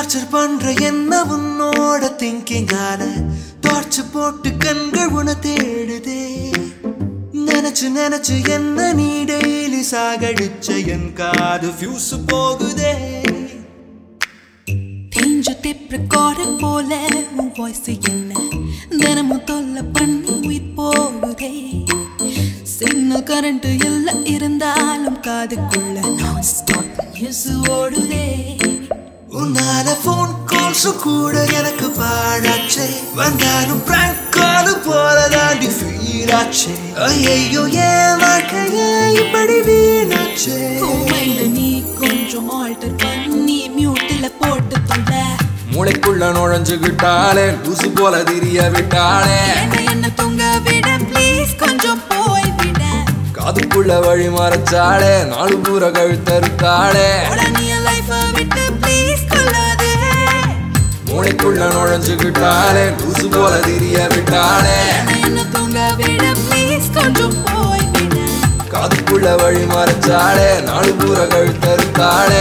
torture பண்ற என்ன உன்னோட திங்கிங்கால டார்ச் போட்டு கண்கள் உன தேடுதே நினைச்சு நினைச்சு என்ன நீ டெய்லி சாகடிச்ச என் காது ஃபியூஸ் போகுதே தேஞ்ச டேப் ரெக்கார்டர் போல உன் வாய்ஸ் என்ன தினமும் தொல்லை பண்ணி உயிர் போகுதே சின்ன கரண்ட் எல்லாம் இருந்தாலும் காதுக்குள்ள நான் ஸ்டாப் நியூஸ் ஓடுதே உன்னால போன் கால்ஸும் கூட எனக்கு பாடாச்சே வந்தாலும் பிராங்க் கால் போல தாண்டி ஃபீல் ஆச்சே ஐயோ ஏன் வாழ்க்கையே இப்படி வீணாச்சே உன் mind அ நீ கொஞ்சம் ஆல்டர் பண்ணி மியூட்டில் போட்டு தொலை மூளைக்குள்ள நுழைஞ்சுகிட்டாளே லூசு போல திரிய விட்டாளே என்ன என்ன தூங்க விட ப்ளீஸ் கொஞ்சம் போய் விட காதுக்குள்ள வழி மறைச்சாளே நாலு பூர கழுத்தறுத்தாளே உடனே லைஃப விட்டு ப்ளீஸ் கொள்ளாதே மூளைக்குள்ள நுழைஞ்சுகிட்டாளே லூசு போல திரிய விட்டாளே என்ன என்ன தூங்க விட ப்ளீஸ் கொஞ்சம் போய் விட காதுக்குள்ள வழி மறைச்சாளே நாலு பூர கழுத்தறுத்தாளே